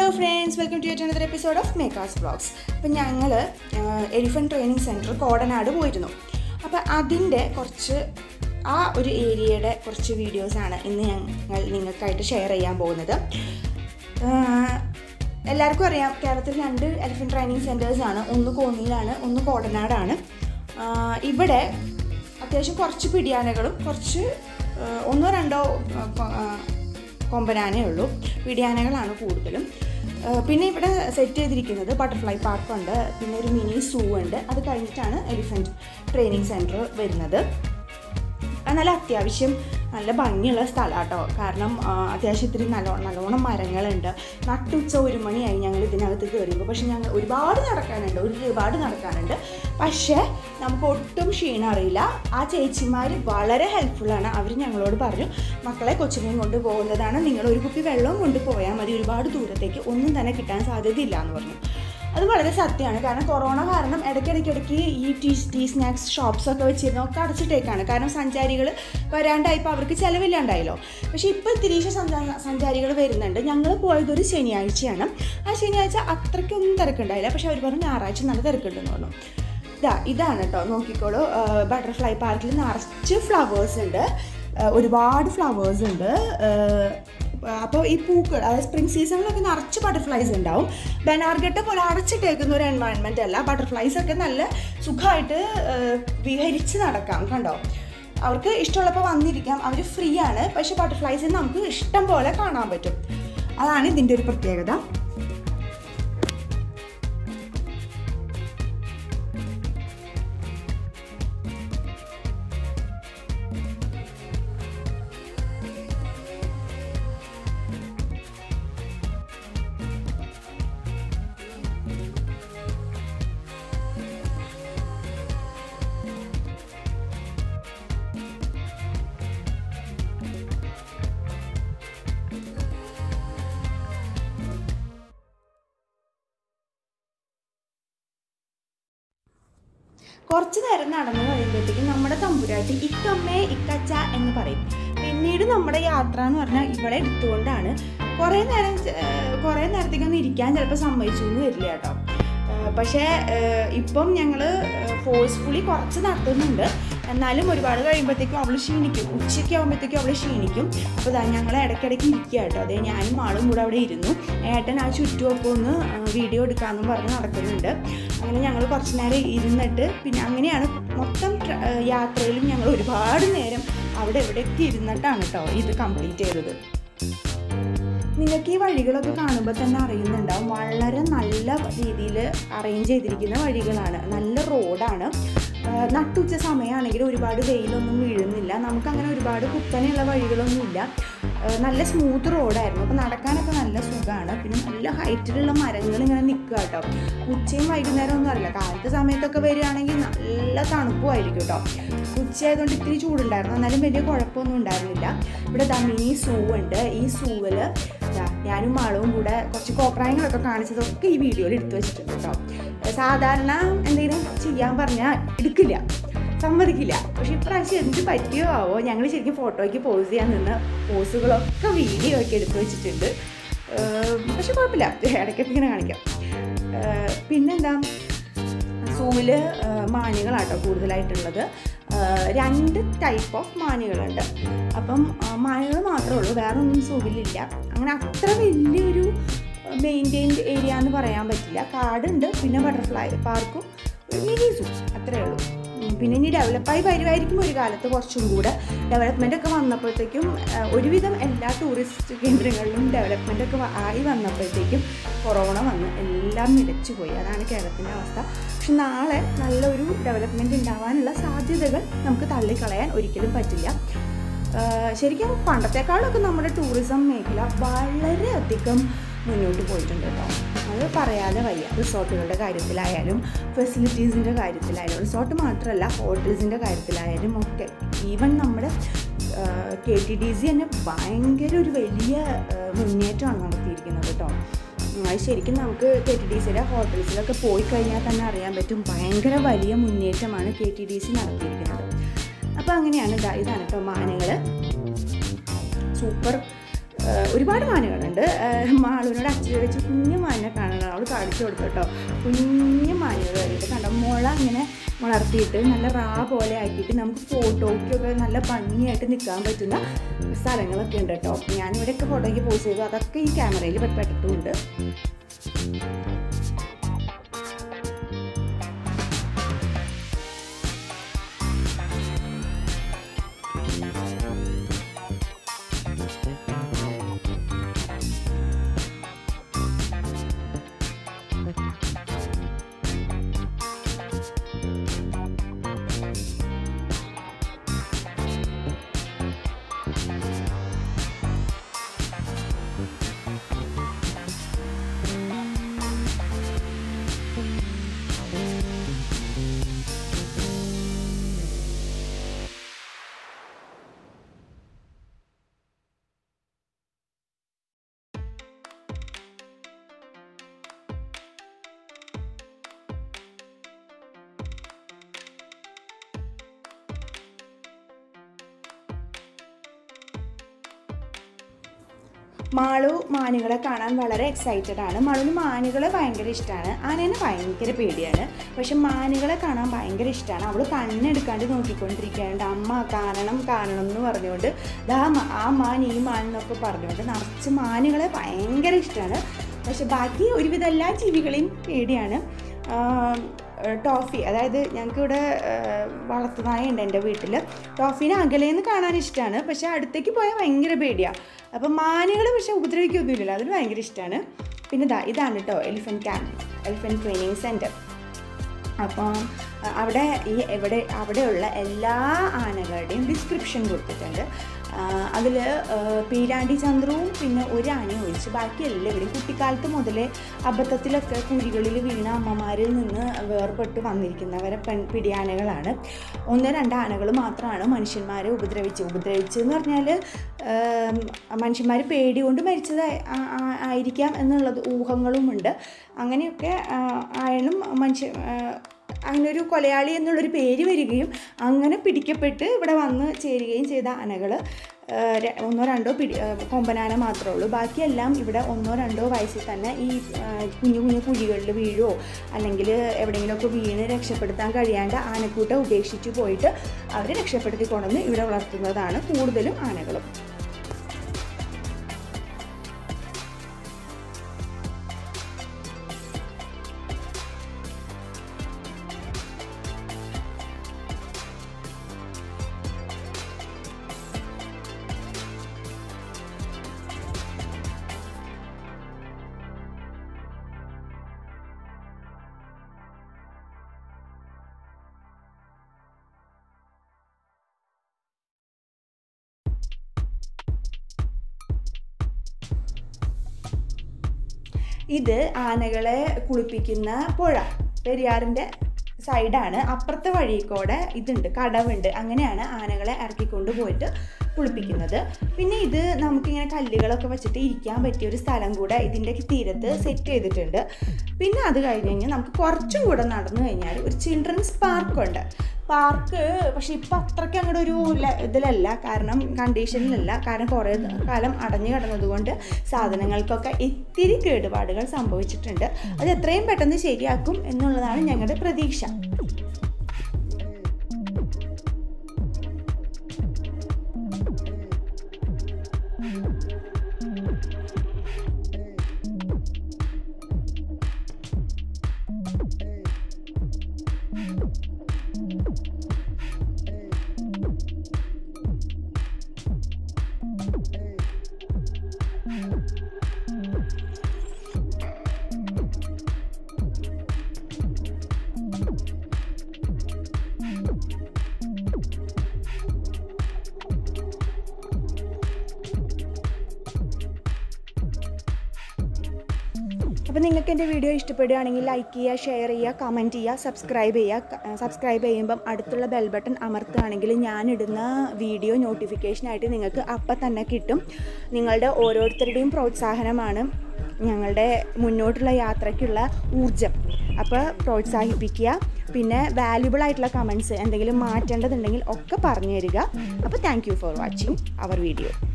friends welcome to yet another episode of Mekkas vlogs അപ്പം ഞങ്ങൾ elephant training centre Kodanad പോയിരുന്നു അപ്പോൾ അതിൻ്റെ കുറച്ച് ആ ഒരു ഏരിയയുടെ കുറച്ച് വീഡിയോസാണ് ഇന്ന് ഞങ്ങൾ നിങ്ങൾക്കായിട്ട് ഷെയർ ചെയ്യാൻ പോകുന്നത് ആഹ് എല്ലാവർക്കും അറിയാം കേരളത്തിൽ രണ്ട് എലിഫൻറ്റ് ട്രെയിനിങ് സെൻറ്റേഴ്സാണ് ഒന്ന് കോന്നിയിലാണ് ഒന്ന് കോടനാടാണ് ആഹ് ഇവിടെ അത്യാവശ്യം കുറച്ച് പിടിയാനകളും കുറച്ച് ആഹ് ഒന്നോ രണ്ടോ ആഹ് കൊ- ആഹ് കൊമ്പനാനേ ഉള്ളൂ പിടിയാനകളാണ് കൂടുതലും ആഹ് പിന്നെ ഇവിടെ സെറ്റ് ചെയ്തിരിക്കുന്നത് ബട്ടർഫ്ലൈ പാർക്കുണ്ട് പിന്നെ ഒരു മിനി സൂ ഉണ്ട് അത് കഴിഞ്ഞിട്ടാണ് എലിഫൻറ്റ് ട്രെയിനിങ് സെൻറ്റർ വരുന്നത് അത് നല്ല അത്യാവശ്യം നല്ല ഭംഗിയുള്ള സ്ഥലമാണ് കേട്ടോ കാരണം ആ, അത്യാവശ്യം ഇത്തിരി നല്ലോ നല്ലോണം മരങ്ങളുണ്ട് നട്ടുച്ച ഒരു മണിയായി ഞങ്ങൾ ഇതിനകത്ത് കയറിയപ്പോൾ പക്ഷെ ഞങ്ങൾ ഒരുപാട് നടക്കാനുണ്ട് ഒരുപാട് നടക്കാനുണ്ട് പക്ഷേ നമുക്ക് ഒട്ടും ക്ഷീണം അറിയില്ല ആ ചേച്ചിമാർ വളരെ ഹെൽപ്ഫുള്ളാണ് അവർ ഞങ്ങളോട് പറഞ്ഞു മക്കളെ കൊച്ചിനെയും കൊണ്ട് പോകുന്നതാണ് നിങ്ങൾ ഒരു കുപ്പി വെള്ളവും കൊണ്ട് പോയാൽ മതി ഒരുപാട് ദൂരത്തേക്ക് ഒന്നും തന്നെ കിട്ടാൻ സാധ്യതയില്ല എന്ന് പറഞ്ഞു അത് വളരെ സത്യമാണ് കാരണം കൊറോണ കാരണം ഇടയ്ക്കിടയ്ക്കിടയ്ക്ക് ഈ ടീ ടീ സ്നാക്സ് ഷോപ്സൊക്കെ വെച്ചിരുന്നൊക്കെ അടച്ചിട്ടേക്കാണ് കാരണം സഞ്ചാരികൾ വരാണ്ടായപ്പോൾ അവർക്ക് ചിലവില്ലാണ്ടായല്ലോ പക്ഷേ ഇപ്പോൾ തിരിച്ച് സഞ്ചാ സഞ്ചാരികൾ വരുന്നുണ്ട് ഞങ്ങൾ പോയത് ഒരു ശനിയാഴ്ചയാണ് ആ ശനിയാഴ്ച അത്രയ്ക്കൊന്നും തിരക്കുണ്ടായില്ല പക്ഷേ അവർ പറഞ്ഞു ഞായറാഴ്ച നല്ല തിരക്കുണ്ടെന്ന് പറഞ്ഞു ഇതാ ഇതാണ് കേട്ടോ നോക്കിക്കോളൂ ബട്ടർഫ്ലൈ പാർക്കിൽ നിറച്ച് ഫ്ലവേഴ്സ് ഉണ്ട് ആ, ഒരുപാട് ഫ്ലവേഴ്സ് ഉണ്ട് അപ്പോൾ ഈ പൂക്കൾ അതായത് സ്പ്രിംഗ് സീസണിലൊക്കെ നിറച്ച് ബട്ടർഫ്ലൈസ് ഉണ്ടാവും ബനാർഗട്ട പോലെ അടച്ചിട്ടേക്കുന്ന ഒരു എൻവയൺമെൻറ്റ് അല്ല ബട്ടർഫ്ലൈസ് ഒക്കെ നല്ല സുഖമായിട്ട് ആ, വിഹരിച്ച് നടക്കാം കണ്ടോ അവർക്ക് ഇഷ്ടമുള്ളപ്പോൾ വന്നിരിക്കാം അവർ ഫ്രീ ആണ് പക്ഷേ ബട്ടർഫ്ലൈസിന് നമുക്ക് ഇഷ്ടം പോലെ കാണാൻ പറ്റും അതാണ് ഇതിൻ്റെ ഒരു പ്രത്യേകത കുറച്ച് നേരം നടന്നു കഴിയുമ്പോഴത്തേക്കും നമ്മുടെ തമ്പുരാട്ടി ഇക്കമ്മേ ഇക്കച്ച എന്ന് പറയും പിന്നീട് നമ്മുടെ യാത്ര എന്ന് പറഞ്ഞാൽ ഇവളെ എടുത്തുകൊണ്ടാണ് കുറേ നേരം ഏർ, കുറേ നേരത്തേക്കൊന്നും ഇരിക്കാൻ ചിലപ്പോൾ സമ്മതിച്ചു എന്ന് വരില്ല കേട്ടോ ഏർ, പക്ഷേ ഏർ, ഇപ്പം ഞങ്ങൾ ഫോഴ്സ്ഫുള്ളി കുറച്ച് നടത്തുന്നുണ്ട് എന്നാലും ഒരുപാട് കഴിയുമ്പോഴത്തേക്കും അവൾ ക്ഷീണിക്കും ഉച്ചയ്ക്ക് ആകുമ്പോഴത്തേക്കും അവൾ ക്ഷീണിക്കും അപ്പോൾ ഇതാ ഞങ്ങൾ ഇടയ്ക്കിടയ്ക്ക് ഇരിക്കുക കേട്ടോ അതേ ഞാനും ആളും കൂടെ അവിടെ ഇരുന്നു ഏട്ടൻ ആ ചുറ്റുമൊക്കെ ഒന്ന് ആ, വീഡിയോ എടുക്കാമെന്നും പറഞ്ഞ് നടക്കുന്നുണ്ട് അങ്ങനെ ഞങ്ങൾ കുറച്ച് നേരം ഇരുന്നിട്ട് പിന്നെ അങ്ങനെയാണ് മൊത്തം ട്ര- ആ, യാത്രയിലും ഞങ്ങൾ ഒരുപാട് നേരം അവിടെ എവിടെയൊക്കെ ഇരുന്നിട്ടാണ് കേട്ടോ ഇത് കംപ്ലീറ്റ് ചെയ്തത് നിങ്ങൾക്ക് ഈ വഴികളൊക്കെ കാണുമ്പോൾ തന്നെ അറിയുന്നുണ്ടാവും വളരെ നല്ല രീതിയിൽ അറേഞ്ച് ചെയ്തിരിക്കുന്ന വഴികളാണ് നല്ല റോഡാണ് ആഹ് നട്ടുച്ച സമയമാണെങ്കിൽ ഒരുപാട് വെയിലൊന്നും വീഴുന്നില്ല നമുക്കങ്ങനെ ഒരുപാട് കുത്തനെയുള്ള വഴികളൊന്നുമില്ല ആഹ് നല്ല സ്മൂത്ത് റോഡായിരുന്നു അപ്പോൾ നടക്കാനൊക്കെ നല്ല സുഖമാണ് പിന്നെ നല്ല ഹൈറ്റിലുള്ള മരങ്ങൾ ഇങ്ങനെ നിൽക്കുക കേട്ടോ ഉച്ചയും വൈകുന്നേരം ഒന്നും അറിയില്ല കാലത്തെ സമയത്തൊക്കെ വരികയാണെങ്കിൽ നല്ല തണുപ്പുമായിരിക്കും കേട്ടോ ഉച്ചയായതുകൊണ്ട് ഇത്തിരി ചൂടുണ്ടായിരുന്നു എന്നാലും വലിയ കുഴപ്പമൊന്നും ഉണ്ടായിരുന്നില്ല ഇവിടെ ദാ മിനി സൂ ഉണ്ട് ഈ സൂവിൽ ഞാനും മാളവും കൂടെ കുറച്ച് കോപ്രായങ്ങളൊക്കെ കാണിച്ചതൊക്കെ ഈ വീഡിയോയിൽ എടുത്തു വെച്ചിട്ടുണ്ട് കേട്ടോ സാധാരണ എന്തെങ്കിലും ചെയ്യാൻ പറഞ്ഞാൽ എടുക്കില്ല സമ്മതിക്കില്ല പക്ഷെ ഇപ്രാവശ്യം എന്ത് പറ്റിയോ ആവോ ഞങ്ങൾ ശരിക്കും ഫോട്ടോയ്ക്ക് പോസ് ചെയ്യാൻ നിന്ന പോസുകളൊക്കെ വീഡിയോ ഒക്കെ എടുത്തു വെച്ചിട്ടുണ്ട് ഏർ പക്ഷെ കുഴപ്പമില്ല ഇടയ്ക്കൊക്കെ ഇങ്ങനെ കാണിക്കാം ഏർ പിന്നെന്താ സൂവിൽ മാനുകളാട്ടോ കൂടുതലായിട്ടുള്ളത് ആ, രണ്ട് ടൈപ്പ് ഓഫ് മാനുകളുണ്ട് അപ്പം മാനുകൾ മാത്രമേ ഉള്ളൂ വേറെ ഒന്നും സൂവിലില്ല അങ്ങനെ അത്ര വലിയൊരു മെയിൻറ്റെയിൻഡ് ഏരിയ എന്ന് പറയാൻ പറ്റില്ല കാടുണ്ട് പിന്നെ ബട്ടർഫ്ലൈ പാർക്കും ഒരു മിനി സൂ അത്രയേ ഉള്ളൂ ഉം, പിന്നെ ഇനി ഡെവലപ്പായി വരുമായിരിക്കും ഒരു കാലത്ത് കുറച്ചും കൂടെ ഡെവലപ്മെൻ്റ് ഒക്കെ വന്നപ്പോഴത്തേക്കും ആ, ഒരുവിധം എല്ലാ ടൂറിസ്റ്റ് കേന്ദ്രങ്ങളിലും ഡെവലപ്മെൻ്റ് ഒക്കെ വ- ആയി വന്നപ്പോഴത്തേക്കും കൊറോണ വന്ന് എല്ലാം നിലച്ചു പോയി അതാണ് കേരളത്തിൻ്റെ അവസ്ഥ പക്ഷെ നാളെ നല്ലൊരു ഡെവലപ്മെൻറ്റ് ഉണ്ടാവാനുള്ള സാധ്യതകൾ നമുക്ക് തള്ളിക്കളയാൻ ഒരിക്കലും പറ്റില്ല ആ, ശരിക്കും പണ്ടത്തെക്കാളൊക്കെ നമ്മുടെ ടൂറിസം മേഖല വളരെയധികം മുന്നോട്ട് പോയിട്ടുണ്ട് കേട്ടോ അത് പറയാതെ വയ്യ റിസോർട്ടുകളുടെ കാര്യത്തിലായാലും ഫെസിലിറ്റീസിൻ്റെ കാര്യത്തിലായാലും റിസോർട്ട് മാത്രമല്ല ഹോട്ടൽസിൻ്റെ കാര്യത്തിലായാലും ഒക്കെ ഈവൻ നമ്മുടെ കെ ടി ഡി സി തന്നെ ഭയങ്കര ഒരു വലിയ ആ, മുന്നേറ്റമാണ് നടത്തിയിരിക്കുന്നത് കേട്ടോ ഉം, അത് ശരിക്കും നമുക്ക് കെ ടി ഡി സിയുടെ ഹോട്ടൽസിലൊക്കെ പോയി കഴിഞ്ഞാൽ തന്നെ അറിയാൻ പറ്റും ഭയങ്കര വലിയ മുന്നേറ്റമാണ് കെ ടി ഡി സി നടത്തിയിരിക്കുന്നത് അപ്പോൾ അങ്ങനെയാണ് ഇതാ ഇതാണ് കേട്ടോ മാനുകൾ സൂപ്പർ ഏഹ് ഒരുപാട് മാനുകളുണ്ട് ഏഹ് മാളുവിനോട് അച്ഛൻ വെച്ച് കുഞ്ഞു മാനിനെ കാണണം അവൾ കാണിച്ചു കൊടുത്തു കേട്ടോ കുഞ്ഞു മാനുകൾ വേണ്ടിയിട്ട് കണ്ടോ മുള ഇങ്ങനെ വളർത്തിയിട്ട് നല്ല റാ പോലെ ആക്കിയിട്ട് നമുക്ക് ഫോട്ടോയ്ക്കൊക്കെ നല്ല ഭംഗിയായിട്ട് നിൽക്കാൻ പറ്റുന്ന സ്ഥലങ്ങളൊക്കെ ഉണ്ട് കേട്ടോ ഞാനിവിടെയൊക്കെ ഫോട്ടോയ്ക്ക് പോസ്റ്റ് ചെയ്തു അതൊക്കെ ഈ ക്യാമറയിൽ പെട്ടിട്ടുമുണ്ട് മാളു മാനുകളെ കാണാൻ വളരെ എക്സൈറ്റഡ് ആണ് മാളുവിന് മാനുകളെ ഭയങ്കര ഇഷ്ടമാണ് ആനേനെ ഭയങ്കര പേടിയാണ് പക്ഷെ മാനുകളെ കാണാൻ ഭയങ്കര ഇഷ്ടമാണ് അവൾ കണ്ണെടുക്കാണ്ട് നോക്കിക്കൊണ്ടിരിക്കുകയുണ്ട് അമ്മ കാണണം കാണണം എന്ന് പറഞ്ഞുകൊണ്ട് ദാ മ- ആ മാൻ ഈ മാൻ എന്നൊക്കെ പറഞ്ഞുകൊണ്ട് നിറച്ച് മാനുകളെ ഭയങ്കര ഇഷ്ടമാണ് പക്ഷെ ബാക്കി ഒരുവിധ എല്ലാ ജീവികളെയും പേടിയാണ് ആം, ഏഹ് ടോഫി അതായത് ഞങ്ങൾക്കിവിടെ വളർത്തുനായ ഉണ്ട് എൻ്റെ വീട്ടിൽ ടോഫീനെ അകലേന്ന് കാണാൻ ഇഷ്ടമാണ് പക്ഷെ അടുത്തേക്ക് പോയാൽ ഭയങ്കര പേടിയാണ് അപ്പം മാനുകൾ പക്ഷെ ഉപദ്രവിക്കൊന്നുമില്ലല്ലോ അതിന് ഭയങ്കര ഇഷ്ടമാണ് പിന്നെ ഇതാ ഇതാണ് കേട്ടോ elephant camp elephant training centre അപ്പം അഹ് അവിടെ ഈ എവിടെ അവിടെയുള്ള എല്ലാ ആനകളുടെയും ഡിസ്ക്രിപ്ഷൻ കൊടുത്തിട്ടുണ്ട് അതിൽ പീരാണ്ടി ചന്ദ്രവും പിന്നെ ഒരു ആനയും ഒഴിച്ച് ബാക്കി എല്ലാവരും കുട്ടിക്കാലത്ത് മുതലേ അബദ്ധത്തിലൊക്കെ കുഴികളിൽ വീണ അമ്മമാരിൽ നിന്ന് വേർപെട്ട് വന്നിരിക്കുന്നവരെ പെൺ പിടിയാനകളാണ് ഒന്ന് രണ്ട് ആനകൾ മാത്രമാണ് മനുഷ്യന്മാരെ ഉപദ്രവിച്ച് ഉപദ്രവിച്ച് എന്ന് പറഞ്ഞാൽ മനുഷ്യന്മാർ പേടി കൊണ്ട് മരിച്ചത് ആ- ആ- ആയിരിക്കാം എന്നുള്ളത് ഊഹങ്ങളുമുണ്ട് അങ്ങനെയൊക്കെ ആ, ആയാലും മനുഷ്യ ആ, അങ്ങനെ ഒരു കൊലയാളി എന്നുള്ളൊരു പേര് വരികയും അങ്ങനെ പിടിക്കപ്പെട്ട് ഇവിടെ വന്ന് ചേരുകയും ചെയ്ത ആനകൾ ഒന്നോ രണ്ടോ പിടി ആ, കൊമ്പനാന മാത്രമേ ഉള്ളൂ ബാക്കിയെല്ലാം ഇവിടെ ഒന്നോ രണ്ടോ വയസ്സിൽ തന്നെ ഈ ആ, കുഞ്ഞു കുഞ്ഞു കുഴികളിൽ വീഴോ അല്ലെങ്കിൽ എവിടെയെങ്കിലുമൊക്കെ വീണ് രക്ഷപ്പെടുത്താൻ കഴിയാണ്ട് ആനക്കൂട്ടം ഉപേക്ഷിച്ച് പോയിട്ട് അവരെ രക്ഷപ്പെടുത്തി കൊണ്ടുവന്ന് ഇവിടെ വളർത്തുന്നതാണ് കൂടുതലും ആനകളും ഇത് ആനകളെ കുളിപ്പിക്കുന്ന പുഴ പെരിയാറിൻ്റെ സൈഡാണ് അപ്പുറത്തെ വഴി കൂടെ ഇതുണ്ട് കടവുണ്ട് അങ്ങനെയാണ് ആനകളെ ഇറക്കിക്കൊണ്ട് പോയിട്ട് കുളിപ്പിക്കുന്നത് പിന്നെ ഇത് നമുക്കിങ്ങനെ കല്ലുകളൊക്കെ വെച്ചിട്ട് ഇരിക്കാൻ പറ്റിയ ഒരു സ്ഥലം കൂടെ ഇതിൻ്റെ തീരത്ത് സെറ്റ് ചെയ്തിട്ടുണ്ട് പിന്നെ അത് കഴിഞ്ഞ് കഴിഞ്ഞാൽ നമുക്ക് കുറച്ചും കൂടെ നടന്നു കഴിഞ്ഞാൽ ഒരു ചിൽഡ്രൻസ് പാർക്കുണ്ട് പാർക്ക് പക്ഷെ ഇപ്പം അത്രയ്ക്ക് അങ്ങോട്ട് ഒരു ല- ഇതിലല്ല കാരണം കണ്ടീഷനിലല്ല കാരണം കുറേ കാലം അടഞ്ഞു കിടന്നതുകൊണ്ട് സാധനങ്ങൾക്കൊക്കെ ഇത്തിരി കേടുപാടുകൾ സംഭവിച്ചിട്ടുണ്ട് അത് എത്രയും പെട്ടെന്ന് ശരിയാക്കും എന്നുള്ളതാണ് ഞങ്ങളുടെ പ്രതീക്ഷ അപ്പോൾ നിങ്ങൾക്ക് എൻ്റെ വീഡിയോ ഇഷ്ടപ്പെടുകയാണെങ്കിൽ ലൈക്ക് ചെയ്യുക ഷെയർ ചെയ്യുക കമൻറ്റ് ചെയ്യുക സബ്സ്ക്രൈബ് ചെയ്യുക സബ്സ്ക്രൈബ് ചെയ്യുമ്പം അടുത്തുള്ള ബെൽ ബട്ടൺ അമർത്തുകയാണെങ്കിൽ ഞാനിടുന്ന വീഡിയോ നോട്ടിഫിക്കേഷനായിട്ട് നിങ്ങൾക്ക് അപ്പം തന്നെ കിട്ടും നിങ്ങളുടെ ഓരോരുത്തരുടെയും പ്രോത്സാഹനമാണ് ഞങ്ങളുടെ മുന്നോട്ടുള്ള യാത്രയ്ക്കുള്ള ഊർജം അപ്പോൾ പ്രോത്സാഹിപ്പിക്കുക പിന്നെ വാല്യുബിൾ ആയിട്ടുള്ള കമൻസ് എന്തെങ്കിലും മാറ്റേണ്ടതുണ്ടെങ്കിൽ ഒക്കെ പറഞ്ഞു തരിക അപ്പോൾ thank you for watching our video